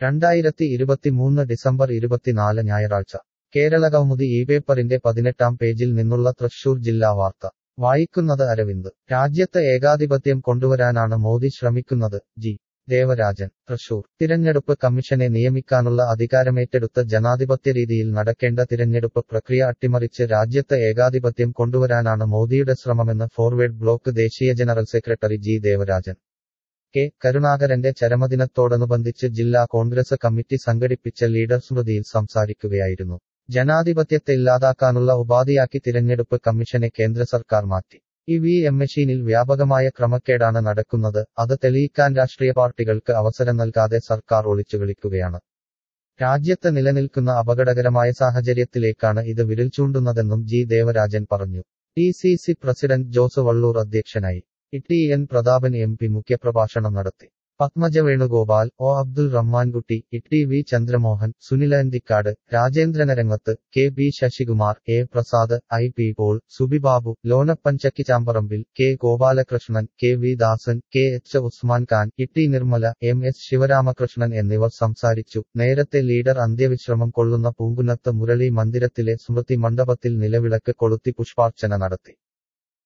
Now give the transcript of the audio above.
രണ്ടായിരത്തി ഇരുപത്തിമൂന്ന് ഡിസംബർ ഇരുപത്തിനാല് ഞായറാഴ്ച കേരള കൗമുദി ഈ പേപ്പറിന്റെ പതിനെട്ടാം പേജിൽ നിന്നുള്ള തൃശൂർ ജില്ലാ വാർത്ത വായിക്കുന്നത് അരവിന്ദ് രാജ്യത്ത് ഏകാധിപത്യം കൊണ്ടുവരാനാണ് മോദി ശ്രമിക്കുന്നത് ജി ദേവരാജൻ തൃശൂർ തിരഞ്ഞെടുപ്പ് കമ്മീഷനെ നിയമിക്കാനുള്ള അധികാരമേറ്റെടുത്ത ജനാധിപത്യ രീതിയിൽ നടക്കേണ്ട തിരഞ്ഞെടുപ്പ് പ്രക്രിയ അട്ടിമറിച്ച് രാജ്യത്ത് ഏകാധിപത്യം കൊണ്ടുവരാനാണ് മോദിയുടെ ശ്രമമെന്ന് ഫോർവേഡ് ബ്ലോക്ക് ദേശീയ general secretary G Devarajan K കരുണാകരന്റെ ചരമദിനത്തോടനുബന്ധിച്ച് ജില്ലാ കോൺഗ്രസ് കമ്മിറ്റി സംഘടിപ്പിച്ച ലീഡർ സ്മൃതിയിൽ സംസാരിക്കുകയായിരുന്നു ജനാധിപത്യത്തെ ഇല്ലാതാക്കാനുള്ള ഉപാധിയാക്കി തിരഞ്ഞെടുപ്പ് കമ്മീഷനെ കേന്ദ്ര സർക്കാർ മാറ്റി ഇ വി എം മെഷീനിൽ വ്യാപകമായ ക്രമക്കേടാണ് നടക്കുന്നത് അത് തെളിയിക്കാൻ രാഷ്ട്രീയ പാർട്ടികൾക്ക് അവസരം നൽകാതെ സർക്കാർ ഒളിച്ചുകളിക്കുകയാണ് രാജ്യത്ത് നിലനിൽക്കുന്ന അപകടകരമായ സാഹചര്യത്തിലേക്കാണ് ഇത് വിരൽ ചൂണ്ടുന്നതെന്നും ജി ദേവരാജൻ പറഞ്ഞു T C C president Jose Vallur അധ്യക്ഷനായി T N Prathapan M P മുഖ്യപ്രഭാഷണം നടത്തി Padmaja Venugopal O Abdul Rahmankutty T V Chandramohan Sunila Enthikkad Rajendran Arangath K B Sasikumar A Prasad I P Paul Subibabu Lonappan Chakki Chambarambil K Gopalakrishnan K V Dasan K H Usman Khan T Nirmala M S Sivaramakrishnan എന്നിവർ സംസാരിച്ചു നേരത്തെ ലീഡർ അന്ത്യവിശ്രമം കൊള്ളുന്ന പൂങ്കുന്നത്ത് മുരളി മന്ദിരത്തിലെ സ്മൃതി മണ്ഡപത്തിൽ നിലവിളക്ക് കൊളുത്തി പുഷ്പാർച്ചന നടത്തി